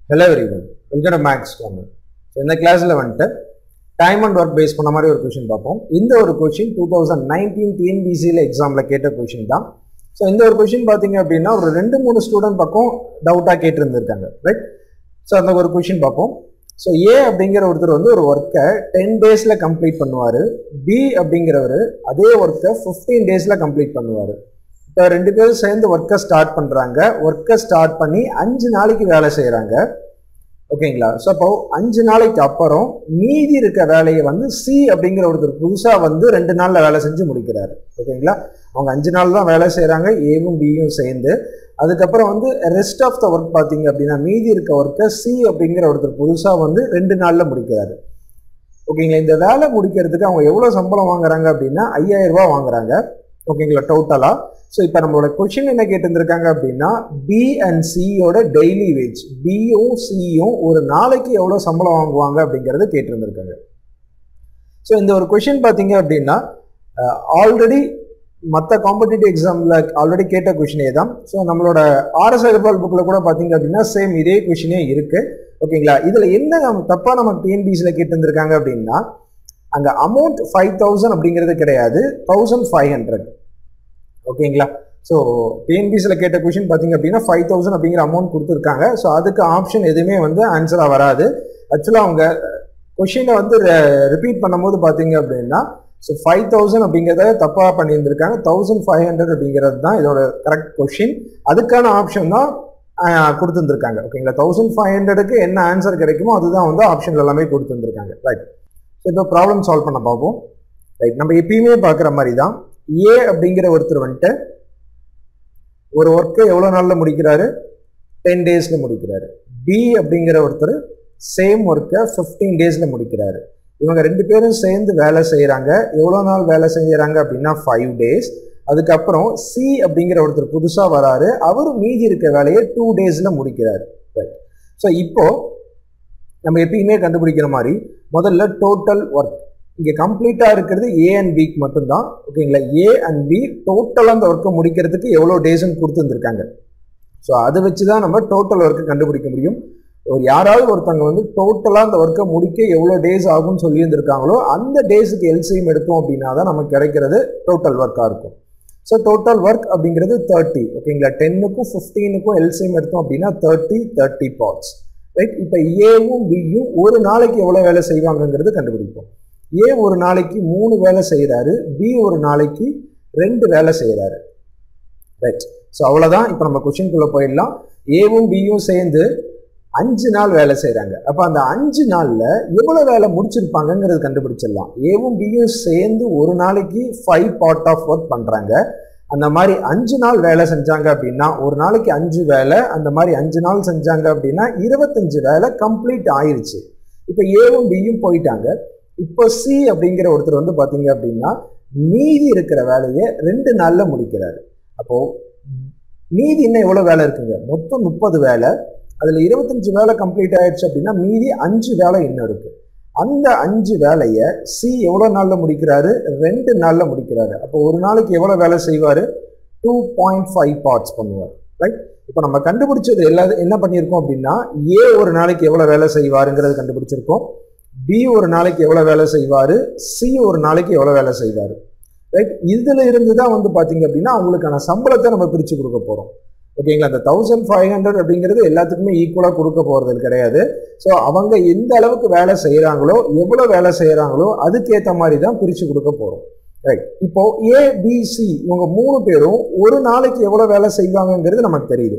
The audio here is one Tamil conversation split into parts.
hello everyone welcome to Max Corner so இந்த கிளாஸில் வந்துட்டு டைம் அண்ட் ஒர்க் பேஸ் பண்ண மாதிரி ஒரு கொஷின் பார்ப்போம் இந்த ஒரு கொஷின் டூ தௌசண்ட் நைன்டீன் டிஎன்பிசியில் எக்ஸாமில் கேட்ட கொஷின் தான் ஸோ இந்த ஒரு கொஷின் பார்த்தீங்க அப்படின்னா ஒரு ரெண்டு மூணு ஸ்டூடெண்ட் பக்கம் டவுட்டாக கேட்டிருந்திருக்காங்க ரைட் ஸோ அந்த ஒரு கொஷின் பார்ப்போம் ஸோ ஏ அப்படிங்கிற ஒருத்தர் வந்து ஒரு ஒர்க்கை டென் டேஸில் கம்ப்ளீட் பண்ணுவார் பி அப்படிங்கிறவர் அதே ஒர்க்கை ஃபிஃப்டீன் டேஸில் கம்ப்ளீட் பண்ணுவார் இப்போ ரெண்டு பேரும் சேர்ந்து ஒர்க்கை ஸ்டார்ட் பண்ணுறாங்க ஒர்க்கை ஸ்டார்ட் பண்ணி அஞ்சு நாளைக்கு வேலை செய்கிறாங்க ஓகேங்களா ஸோ அப்போ அஞ்சு நாளைக்கு அப்புறம் மீதி இருக்க வேலையை வந்து சி அப்படிங்கிற ஒருத்தர் புதுசாக வந்து ரெண்டு நாளில் வேலை செஞ்சு முடிக்கிறாரு ஓகேங்களா அவங்க அஞ்சு நாள் தான் வேலை செய்கிறாங்க ஏவும் பியும் சேர்ந்து அதுக்கப்புறம் வந்து ரெஸ்ட் ஆஃப் த ஒர்க் பார்த்தீங்க அப்படின்னா மீதி இருக்க ஒர்க்கை சி அப்படிங்கிற ஒருத்தர் புதுசாக வந்து ரெண்டு நாளில் முடிக்கிறாரு ஓகேங்களா இந்த வேலை முடிக்கிறதுக்கு அவங்க எவ்வளோ சம்பளம் வாங்குறாங்க அப்படின்னா ஐயாயிரம் ரூபாய் வாங்குறாங்க ஓகேங்களா டோட்டலாக ஸோ இப்போ நம்மளோட கொஷின் என்ன கேட்டிருந்திருக்காங்க அப்படின்னா பி அண்ட் சியோட டெய்லி வேஜ் பியும் சியும் ஒரு நாளைக்கு எவ்வளோ சம்பளம் வாங்குவாங்க அப்படிங்கிறத கேட்டிருந்திருக்காங்க ஸோ இந்த ஒரு கொஷின் பார்த்தீங்க அப்படின்னா ஆல்ரெடி மற்ற காம்படிட்டிவ் எக்ஸாமில் ஆல்ரெடி கேட்ட கொஷினே தான் ஸோ நம்மளோட ஆர்எஸ் அகர்வால் புக்கில் கூட பார்த்தீங்க அப்படின்னா சேம் இதே கொஷினே இருக்குது ஓகேங்களா இதில் என்ன நம்ம தப்பாக நம்ம டிஎன்பிசியில் கேட்டிருந்திருக்காங்க அப்படின்னா அங்கே அமௌண்ட் ஃபைவ் தௌசண்ட் அப்படிங்கிறது கிடையாது தௌசண்ட் ஃபைவ் ஹண்ட்ரட் ஓகேங்களா ஸோ டிஎன்பிசியில் கேட்ட கொஷின் பார்த்தீங்க அப்படின்னா ஃபைவ் தௌசண்ட் அப்படிங்கிற அமௌண்ட் கொடுத்துருக்காங்க ஸோ அதுக்கு ஆப்ஷன் எதுவுமே வந்து ஆன்சராக வராது ஆக்சுவலாக அவங்க கொஷினை வந்து ரிப்பீட் பண்ணும்போது பார்த்தீங்க அப்படின்னா ஸோ ஃபைவ் தௌசண்ட் அப்படிங்கிறத தப்பாக பண்ணியிருந்திருக்காங்க தௌசண்ட் ஃபைவ் ஹண்ட்ரட் அப்படிங்கிறது தான் இதோட கரெக்ட் கொஷின் அதுக்கான ஆப்ஷன் தான் கொடுத்துருந்துருக்காங்க ஓகேங்களா தௌசண்ட் ஃபைவ் ஹண்ட்ரடுக்கு என்ன ஆன்சர் கிடைக்குமோ அதுதான் வந்து ஆப்ஷன் எல்லாமே கொடுத்துருந்துருக்காங்க ரைட் ஸோ இப்போ ப்ராப்ளம் சால்வ் பண்ண பார்ப்போம் ரைட் நம்ம எப்பயுமே பார்க்குற மாதிரி தான் ஏ அப்படிங்கிற ஒருத்தர் வந்துட்டு ஒரு ஒர்க்கை எவ்வளோ நாளில் முடிக்கிறாரு டென் டேஸில் முடிக்கிறாரு பி அப்படிங்கிற ஒருத்தர் சேம் ஒர்க்கை ஃபிஃப்டீன் டேஸில் முடிக்கிறாரு இவங்க ரெண்டு பேரும் சேர்ந்து வேலை செய்கிறாங்க எவ்வளோ நாள் வேலை செய்கிறாங்க அப்படின்னா ஃபைவ் டேஸ் அதுக்கப்புறம் சி அப்படிங்கிற ஒருத்தர் புதுசாக வராரு அவர் மீதி இருக்க வேலையை டூ டேஸில் முடிக்கிறாரு ரைட் ஸோ இப்போ நம்ம எப்பயுமே கண்டுபிடிக்கிற மாதிரி முதல்ல டோட்டல் ஒர்க் இங்கே கம்ப்ளீட்டாக இருக்கிறது ஏ அண்ட் பிக்கு மட்டும்தான் ஓகேங்களா ஏ அண்ட் பி டோட்டலாக அந்த ஒர்க்கை முடிக்கிறதுக்கு எவ்வளோ டேஸ்ன்னு கொடுத்துருந்துருக்காங்க ஸோ அதை வச்சு தான் நம்ம டோட்டல் ஒர்க்கை கண்டுபிடிக்க முடியும் ஒரு யாராவது ஒருத்தவங்க வந்து டோட்டலாக அந்த ஒர்க்கை முடிக்க எவ்வளோ டேஸ் ஆகும்னு சொல்லியிருந்திருக்காங்களோ அந்த டேஸுக்கு எல்சிஎம் எடுத்தோம் அப்படின்னா தான் நமக்கு கிடைக்கிறது டோட்டல் ஒர்க்காக இருக்கும் ஸோ டோட்டல் ஒர்க் அப்படிங்கிறது தேர்ட்டி ஓகேங்களா டென்னுக்கும் ஃபிஃப்டீனுக்கும் எல்சிஎம் எடுத்தோம் அப்படின்னா தேர்ட்டி தேர்ட்டி பார்ட்ஸ் ரைட் இப்போ ஏவும் பியும் ஒரு நாளைக்கு எவ்வளோ வேலை செய்வாங்கங்கிறது கண்டுபிடிப்போம் ஏ ஒரு நாளைக்கு மூணு வேலை செய்கிறாரு பி ஒரு நாளைக்கு ரெண்டு வேலை செய்கிறாரு ரைட் ஸோ அவ்வளோதான் இப்போ நம்ம கொஷின்குள்ளே போயிடலாம் ஏவும் பியும் சேர்ந்து அஞ்சு நாள் வேலை செய்கிறாங்க அப்போ அந்த அஞ்சு நாளில் எவ்வளோ வேலை முடிச்சிருப்பாங்கங்கிறது கண்டுபிடிச்சிடலாம் ஏவும் பியும் சேர்ந்து ஒரு நாளைக்கு ஃபைவ் பார்ட் ஆஃப் ஒர்க் பண்ணுறாங்க அந்த மாதிரி அஞ்சு நாள் வேலை செஞ்சாங்க அப்படின்னா ஒரு நாளைக்கு அஞ்சு வேலை அந்த மாதிரி அஞ்சு நாள் செஞ்சாங்க அப்படின்னா இருபத்தஞ்சு வேலை கம்ப்ளீட் ஆயிருச்சு இப்போ ஏவும் பியும் போயிட்டாங்க இப்போ சி அப்படிங்கிற ஒருத்தர் வந்து பார்த்தீங்க அப்படின்னா மீதி இருக்கிற வேலையை ரெண்டு நாளில் முடிக்கிறாரு அப்போது மீதி இன்னும் எவ்வளோ வேலை இருக்குங்க மொத்தம் முப்பது வேலை அதில் இருபத்தஞ்சு வேலை கம்ப்ளீட் ஆயிடுச்சு அப்படின்னா மீதி அஞ்சு வேலை இன்னும் இருக்கு அந்த அஞ்சு வேலையை சி எவ்வளோ நாளில் முடிக்கிறாரு ரெண்டு நாளில் முடிக்கிறாரு அப்போ ஒரு நாளைக்கு எவ்வளோ வேலை செய்வார் டூ பாயிண்ட் ஃபைவ் பார்ட்ஸ் பண்ணுவார் ரைட் இப்போ நம்ம கண்டுபிடிச்சது எல்லா என்ன பண்ணியிருக்கோம் அப்படின்னா ஏ ஒரு நாளைக்கு எவ்வளோ வேலை செய்வாருங்கிறது கண்டுபிடிச்சிருக்கோம் பி ஒரு நாளைக்கு எவ்வளோ வேலை செய்வார் சி ஒரு நாளைக்கு எவ்வளோ வேலை செய்வார் ரைட் இதில் இருந்து தான் வந்து பார்த்தீங்க அப்படின்னா அவங்களுக்கான சம்பளத்தை நம்ம பிரித்து கொடுக்க போகிறோம் ஓகேங்களா அந்த தௌசண்ட் ஃபைவ் ஹண்ட்ரட் அப்படிங்கிறது எல்லாத்துக்குமே ஈக்குவலாக கொடுக்க போகிறது கிடையாது ஸோ அவங்க எந்த அளவுக்கு வேலை செய்கிறாங்களோ எவ்வளோ வேலை செய்கிறாங்களோ அதுக்கேற்ற மாதிரி தான் பிரித்து கொடுக்க போகிறோம் ரைட் இப்போ ஏபிசி இவங்க மூணு பேரும் ஒரு நாளைக்கு எவ்வளோ வேலை செய்வாங்கங்கிறது நமக்கு தெரியுது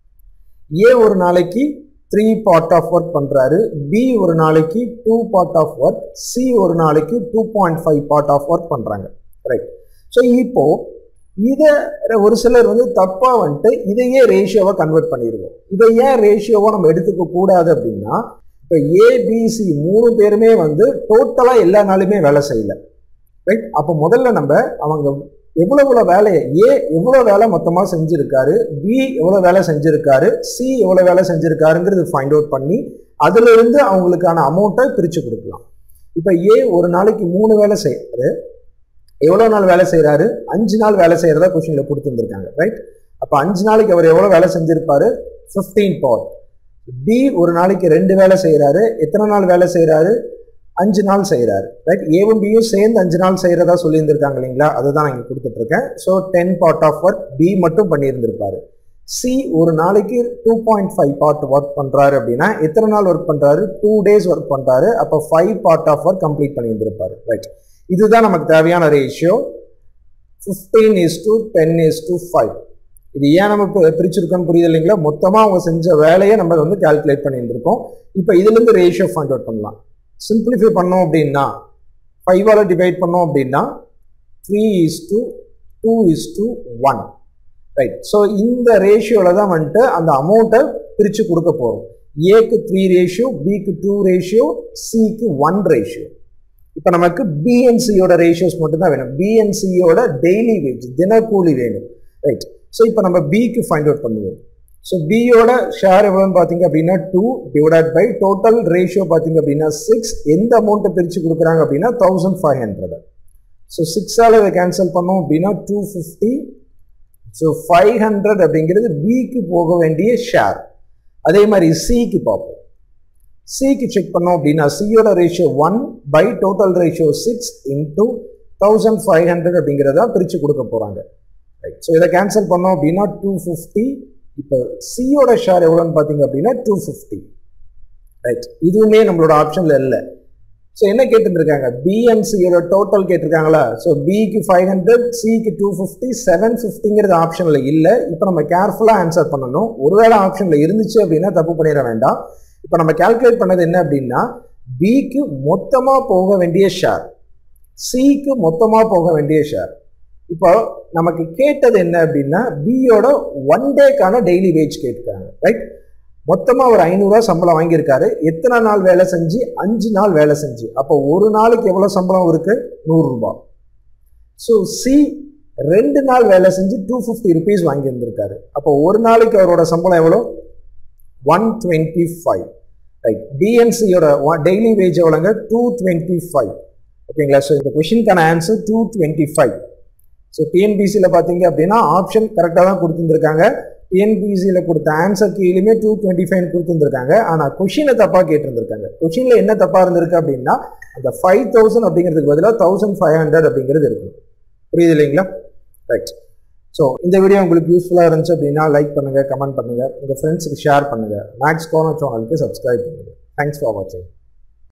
ஏ ஒரு நாளைக்கு த்ரீ பார்ட் ஆஃப் ஒர்க் பண்ணுறாரு பி ஒரு நாளைக்கு two part of work C ஒரு நாளைக்கு two point five part of work பண்ணுறாங்க ரைட் ஸோ இப்போ இதை ஒரு சிலர் வந்து தப்பாக வந்துட்டு இதையே ரேஷியோவை கன்வெர்ட் பண்ணிடுவோம் இதை ஏன் ரேஷியோவை நம்ம எடுத்துக்க கூடாது அப்படின்னா இப்போ ஏபிசி மூணு பேருமே வந்து டோட்டலாக எல்லா நாளுமே வேலை செய்யல ரைட் அப்போ முதல்ல நம்ம அவங்க எவ்வளோ எவ்வளோ வேலையை ஏ எவ்வளோ வேலை மொத்தமாக செஞ்சுருக்காரு பி எவ்வளோ வேலை செஞ்சுருக்காரு சி எவ்வளோ வேலை செஞ்சுருக்காருங்கிறது ஃபைண்ட் அவுட் பண்ணி அதுலேருந்து அவங்களுக்கான அமௌண்ட்டை பிரித்து கொடுக்கலாம் இப்போ ஏ ஒரு நாளைக்கு மூணு வேலை செய்யறாரு எவ்வளோ நாள் வேலை செய்கிறாரு அஞ்சு நாள் வேலை செய்கிறதா கொஷினில் கொடுத்துருந்துருக்காங்க ரைட் அப்போ அஞ்சு நாளைக்கு அவர் எவ்வளோ வேலை செஞ்சிருப்பாரு ஃபிஃப்டீன் பவர் பி ஒரு நாளைக்கு ரெண்டு வேலை செய்கிறாரு எத்தனை நாள் வேலை செய்கிறாரு அஞ்சு நாள் செய்கிறாரு ரைட் ஏவும் பியும் சேர்ந்து அஞ்சு நாள் செய்கிறதா சொல்லியிருந்திருக்காங்க இல்லைங்களா அதுதான் நான் இங்கே கொடுத்துட்ருக்கேன் so ten part of work B மட்டும் பண்ணியிருந்திருப்பாரு சி ஒரு நாளைக்கு two point five part work பண்ணுறாரு அப்படின்னா எத்தனை நாள் ஒர்க் பண்ணுறாரு டூ டேஸ் ஒர்க் பண்ணுறாரு அப்போ five part of work complete பண்ணியிருந்திருப்பாரு ரைட் இதுதான் நமக்கு தேவையான ratio fifteen is to ten is to five இது ஏன் நம்ம இப்போ பிரிச்சிருக்கோம்னு புரியுது இல்லைங்களா மொத்தமாக அவங்க செஞ்ச வேலையை நம்ம வந்து கால்குலேட் பண்ணியிருந்திருக்கோம் இப்போ இதுலேருந்து ரேஷியோ ஃபைண்ட் அவுட் பண்ணலாம் சிம்பிளிஃபை பண்ணோம் அப்படின்னா ஃபைவால் டிவைட் பண்ணோம் அப்படின்னா three is to two is to one right so இந்த ரேஷியோவில் தான் வந்துட்டு அந்த அமௌண்ட்டை பிரித்து கொடுக்க போகிறோம் ஏக்கு த்ரீ ரேஷியோ பிக்கு டூ ரேஷியோ சிக்கு ஒன் ரேஷியோ இப்போ நமக்கு பிஎன்சியோட ரேஷியோஸ் மட்டும் தான் வேணும் பிஎன்சியோட டெய்லி வேஜ் தினக்கூலி வேணும் ரைட் ஸோ இப்போ நம்ம பிக்கு ஃபைண்ட் அவுட் பண்ணுவோம் ஸோ பியோட ஷேர் எவ்வளோன்னு பார்த்தீங்க அப்படின்னா two divide by total ratio பார்த்தீங்க அப்படின்னா சிக்ஸ் எந்த அமௌண்ட்டை பிரித்து கொடுக்குறாங்க அப்படின்னா தௌசண்ட் ஃபைவ் ஹண்ட்ரட் ஸோ சிக்ஸால் இதை கேன்சல் பண்ணோம் அப்படின்னா two fifty so five hundred அப்படிங்கிறது பிக்கு போக வேண்டிய ஷேர் அதே மாதிரி சிக்கு பார்ப்போம் சிக்கு செக் பண்ணோம் அப்படின்னா சியோட ratio one by total ratio six into thousand five hundred அப்படிங்கிறத பிரித்து கொடுக்க போகிறாங்க ரைட் ஸோ இதை கேன்சல் பண்ணோம் அப்படின்னா டூ ஃபிஃப்டி இப்போ சியோட ஷேர் எவ்வளோன்னு பார்த்தீங்க அப்படின்னா டூ ஃபிஃப்டி ரைட் இதுவுமே நம்மளோட ஆப்ஷனில் இல்லை ஸோ என்ன கேட்டுருக்காங்க பிஎன்சியோட டோட்டல் கேட்டிருக்காங்களா ஸோ பிக்கு ஃபைவ் ஹண்ட்ரட் சிக்கு டூ ஃபிஃப்டி செவன் ஃபிஃப்டிங்கிறது ஆப்ஷனில் இல்லை இப்போ நம்ம கேர்ஃபுல்லாக ஆன்சர் பண்ணணும் ஒருவேளை ஆப்ஷனில் இருந்துச்சு அப்படின்னா தப்பு பண்ணிட வேண்டாம் இப்போ நம்ம கால்குலேட் பண்ணது என்ன அப்படின்னா பிக்கு மொத்தமாக போக வேண்டிய ஷேர் சிக்கு மொத்தமாக போக வேண்டிய ஷேர் இப்போ நமக்கு கேட்டது என்ன அப்படின்னா பியோட ஒன் டேக்கான டெய்லி வேஜ் கேட்குறாங்க ரைட் மொத்தமாக ஒரு ஐநூறுரூவா சம்பளம் வாங்கியிருக்காரு எத்தனை நாள் வேலை செஞ்சு அஞ்சு நாள் வேலை செஞ்சு அப்போ ஒரு நாளைக்கு எவ்வளோ சம்பளம் இருக்கு நூறுரூபா ஸோ சி ரெண்டு நாள் வேலை செஞ்சு டூ ஃபிஃப்டி ருபீஸ் வாங்கியிருந்திருக்காரு அப்போ ஒரு நாளைக்கு அவரோட சம்பளம் எவ்வளோ ஒன் டுவெண்ட்டி ஃபைவ் ரைட் டிஎன்சியோட டெய்லி வேஜ் எவ்வளோங்க டூ டுவெண்ட்டி ஃபைவ் ஓகேங்களா ஸோ இந்த கொஷினுக்கான answer two twenty five so டிஎன்பிசியில் பார்த்தீங்க அப்படின்னா ஆப்ஷன் கரெக்டாக தான் கொடுத்துருந்துருக்காங்க டிஎன்பிசியில் கொடுத்த ஆன்சர் கீழேயுமே டூ டுவெண்ட்டி ஃபைவ் கொடுத்துருந்துருக்காங்க ஆனால் கொஷினை தப்பாக கேட்டிருந்திருக்காங்க கொஷினில் என்ன தப்பாக இருந்திருக்கு அப்படின்னா அந்த ஃபைவ் தௌசண்ட் அப்படிங்கிறதுக்கு பதிலாக தௌசண்ட் ஃபைவ் ஹண்ட்ரட் அப்படிங்கிறது இருக்கணும் புரியுது இல்லைங்களா ரைட் ஸோ இந்த வீடியோ உங்களுக்கு யூஸ்ஃபுல்லாக இருந்துச்சு அப்படின்னா லைக் பண்ணுங்கள் கமெண்ட் பண்ணுங்கள் உங்கள் ஃப்ரெண்ட்ஸுக்கு ஷேர் பண்ணுங்கள் மேக்ஸ் கோனர் சேனலுக்கு சப்ஸ்கிரைப் பண்ணுங்கள் தேங்க்ஸ் ஃபார் வாட்சிங்